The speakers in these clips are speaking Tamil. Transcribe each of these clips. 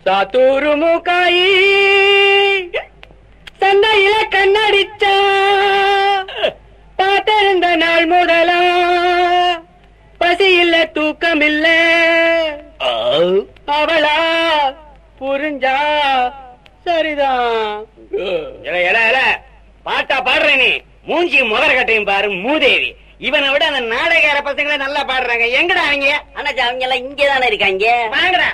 சாத்தூரு மூக்காயி சந்தையில கண்ணடிச்சா பார்த்திருந்த நாள் முதலா பசி இல்ல தூக்கம் இல்ல அவளா புரிஞ்சா சரிதான் இல, இல, இல. பாட்டா பாடுற நீ மூஞ்சி முதல் கட்டையும் பாரு மூதேவி இவனை விட அந்த நாடகார பசங்களே நல்லா பாடுறாங்க எங்கடா அவங்க அண்ணாச்சி அவங்க எல்லாம் இங்கதானே இருக்காங்க வாங்கடா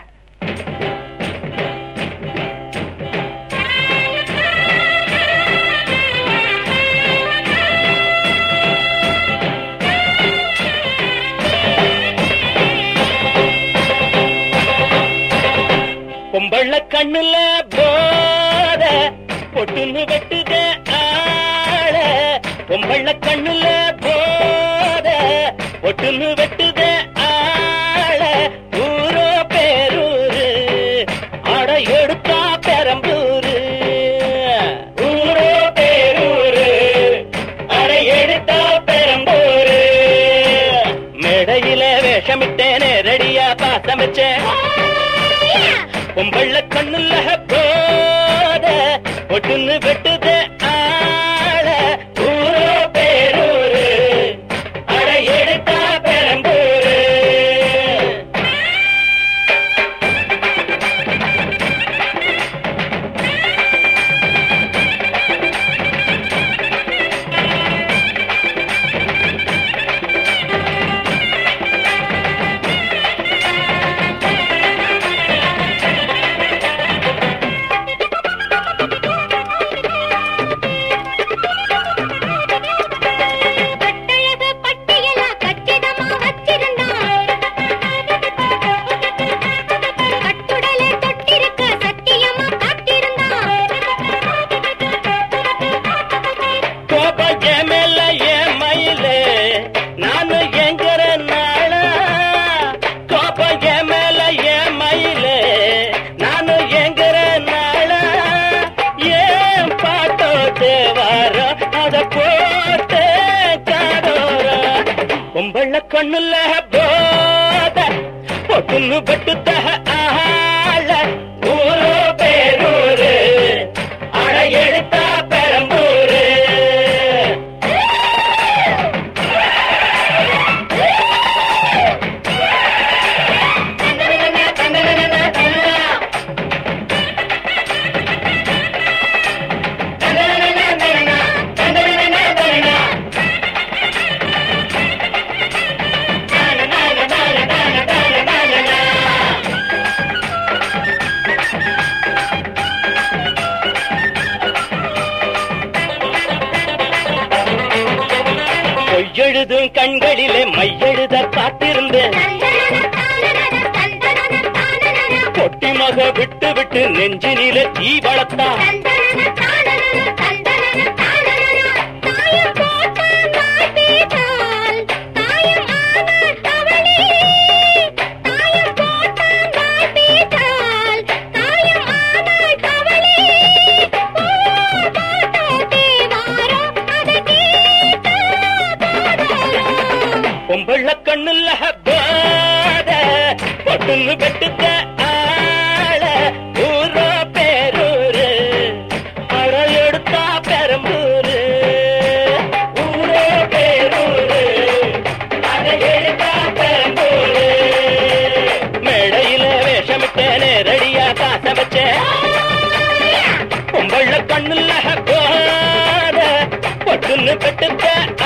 பொம்பள்ள கண்ணுல போத பொட்டுன்னு வெட்டுத ஆள பொம்பள்ள கண்ணுல போத பொட்டுன்னு வெட்டுத ஆள ஊரோ பேரூரு அட எடுத்தா பெரம்பூரு ஊரோ பேரூரு அட எடுத்தா பெரம்பூரு மேடையில வேஷமிட்டேனே ரெடியா பாசமிச்சேன் பொம்பள்ள கண்ணுல போத ஒட்டுன்னு வெட்டுத ஆள ஊரோ பேரூரு அட எடுத்தா பெரம்பூரு கட்டழகு பட்டியலா கச்சிதமா வச்சிருந்தான் கட்டுடலை தொட்டிருக்க சத்தியமா காத்திருந்தான் கோபம் என் மேல என் மயிலே நானு எங்கிற நாள கோபம் என் மேல என் மயிலே நானு எங்கிற நாள ஏன் பாட்டோ தேவாரோ அத போட்டு காடோரோ பொம்பள்ள கண்ணுல போத பொட்டுன்னு பட்டுத்த ஆள ஊரோ பேரூரு அட எடுத்தா பெரம்பூரு பொய்யெழுதும் கண்களிலே மையெழுத காத்திருந்தேன் பொட்டி மக விட்டு விட்டு நெஞ்சினிலே தீ வளர்த்தா பொம்பள்ள கண்ணுல போத பொட்டுன்னு வெட்டுத்த ஆள ஊரோ பேரூரு அட எடுத்தா பெரம்பூரு ஊரோ பேரூரு அட எடுத்தா பெரம்பூரு மேடையில வேஷமிட்டேனே ரெடியா காசம் வச்சேன் பொம்பள்ள கண்ணுல போத பொட்டுன்னு வெட்டுத்த